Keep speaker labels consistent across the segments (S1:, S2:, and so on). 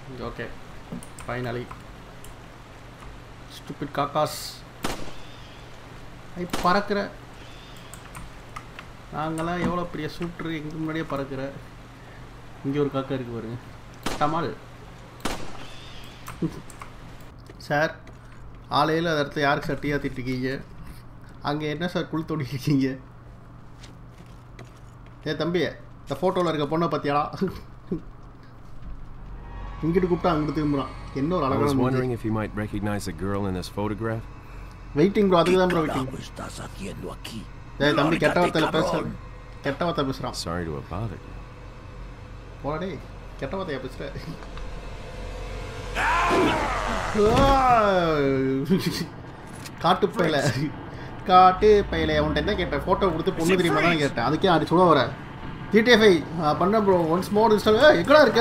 S1: Okay finally stupid காக்காஸ் ஐ பறக்கிற நாங்களாம் எவ்வளோ பெரிய சூட்ரு எங்களுக்கு முன்னாடியே பறக்கிற இங்கே ஒரு காக்கா இருக்கு பாருங்க டமால் சார் ஆலையில் அந்த இடத்துல யாருக்கு சட்டியாக திட்டிருக்கீங்க அங்கே என்ன சார் குள் தோண்டிருக்கீங்க ஏ தம்பி இந்த ஃபோட்டோவில் இருக்க பொண்ணை பார்த்தியாடா இங்கிட்டு கூப்பிட்டா அங்கிட்டு திரும்புறான் என்ன ஒரு
S2: I was
S1: அழகான
S2: wondering if you might recognize the girl in this photograph.
S1: Waiting bro அதுக்கு தான் bro waiting
S3: carajo estás haciendo aquí?
S1: ஏய் தம்பி கெட்ட
S3: Lárgate,
S1: வார்த்தையில் பேச
S3: cabrón.
S1: கெட்ட வார்த்தை பேசுகிறான்
S2: Sorry to have bothered you.
S1: போடா டேய் கெட்ட வார்த்தையா பேசுகிற காட்டு பையில காட்டு பையில அவன்கிட்ட என்ன கேட்டேன் ஃபோட்டோ கொடுத்து பொண்ணு தெரியுமா தான் கேட்டேன் அதுக்கே அடி சொல்ல வர ஜிடிஎஃப்ஐ பண்ண ப்ரோ ஒன்ஸ் மோர் இன்ஸ்டால் எங்கடா இருக்க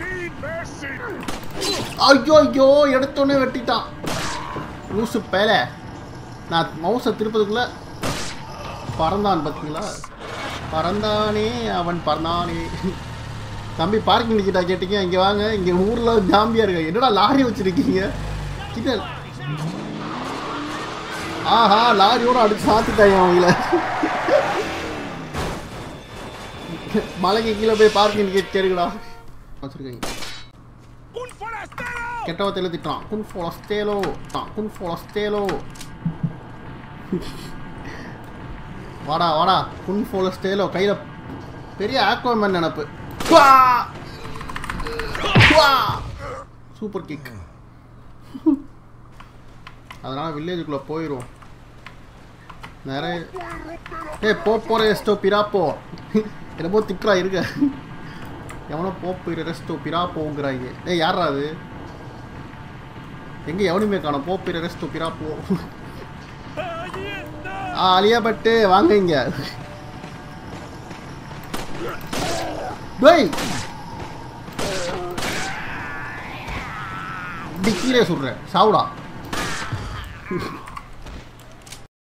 S1: ஐயோ ஐயோ எடுத்தோடனே வெட்டிட்டான் லூசு பேல நான் மவுஸை திருப்பதுக்குள்ள பறந்தான் பார்த்தீங்களா பறந்தானே அவன் பறந்தானே தம்பி பார்க்கிங் டிக்கெட்டா கேட்டீங்க இங்கே வாங்க இங்கே ஊரில் ஜாம்பியாக இருக்கு என்னடா லாரி வச்சுருக்கீங்க கிட்ட ஆஹா லாரியோட அடிச்சு சாத்திட்டாங்க அவங்கள மலைக்கு கீழே போய் பார்க்கிங் டிக்கெட் கேடுங்கடா வச்சுருக்கீங்க
S3: ¡Un forastero!
S1: கெட்ட வார்த்தையில திட்டுறான் குன் ஃபோலஸ்டேலோ குன் ஃபோலஸ்டேலோ வாடா வாடா குன் ஃபோலஸ்டேலோ கையில் பெரிய ஆக்வாமேன் நினப்பு சூப்பர் கிக் அதனால் வில்லேஜுக்குள்ளே போயிடும் நிறைய ஏய் போ போகிற ரெஸ்டோ பிராப்போ என்னமோ திட்டுறா இருக்க எவனோ போப்பு ரெஸ்டோ பிராப்போங்கிறாங்க ஏய் யாரா அது எங்க எவனுமே காணோம் போப்பு ரெஸ்டோ பிராப்போ ஆ அலியா பட்டு வாங்க இங்க டேய் இப்படி கீழே சொல்றேன் சாவுடா